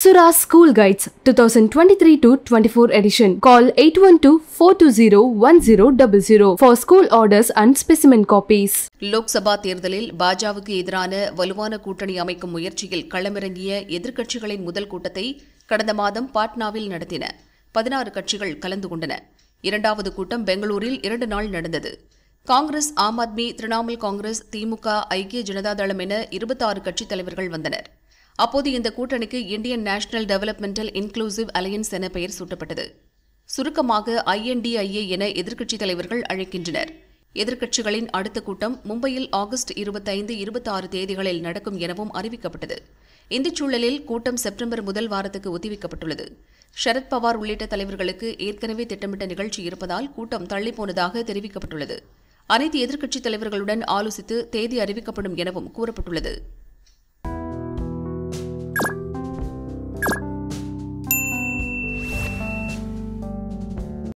Apsara School Guides 2023 to 24 edition. Call 812-420-1000 for school orders and specimen copies. Lok Sabha தேர்தலில் பாஜகவுக்கு எதிரான வலுவான கூட்டணி அமைக்கும் முயற்சியில் களமிறங்கிய எதிர்க்கட்சிகளின் முதல் கூட்டத்தை கடந்த மாதம் பாட்னாவில் நடத்தின பதினாறு கட்சிகள் கலந்து கொண்டன இரண்டாவது கூட்டம் பெங்களூரில் இரண்டு நாள் நடந்தது காங்கிரஸ் ஆம் ஆத்மி திரிணாமுல் காங்கிரஸ் திமுக ஐக்கிய ஜனதாதளம் என இருபத்தாறு கட்சித் தலைவர்கள் வந்தனர் அப்போது இந்த கூட்டணிக்கு Indian national developmental inclusive alliance என பெயர் சூட்டப்பட்டது சுருக்கமாக ஐஎன்டிஐஏ என எதிர்க்கட்சித் தலைவர்கள் அழைக்கின்றனர் எதிர்க்கட்சிகளின் அடுத்த கூட்டம் மும்பையில் ஆகஸ்ட் இருபத்தைந்து இருபத்தாறு தேதிகளில் நடக்கும் எனவும் அறிவிக்கப்பட்டது இந்த சூழலில் கூட்டம் செப்டம்பர் முதல் வாரத்துக்கு ஒத்திவைக்கப்பட்டுள்ளது சரத்பவார் உள்ளிட்ட தலைவர்களுக்கு ஏற்கனவே திட்டமிட்ட நிகழ்ச்சி இருப்பதால் கூட்டம் தள்ளிப்போனதாக தெரிவிக்கப்பட்டுள்ளது அனைத்து எதிர்க்கட்சித் தலைவர்களுடன் ஆலோசித்து தேதி அறிவிக்கப்படும் எனவும் கூறப்பட்டுள்ளது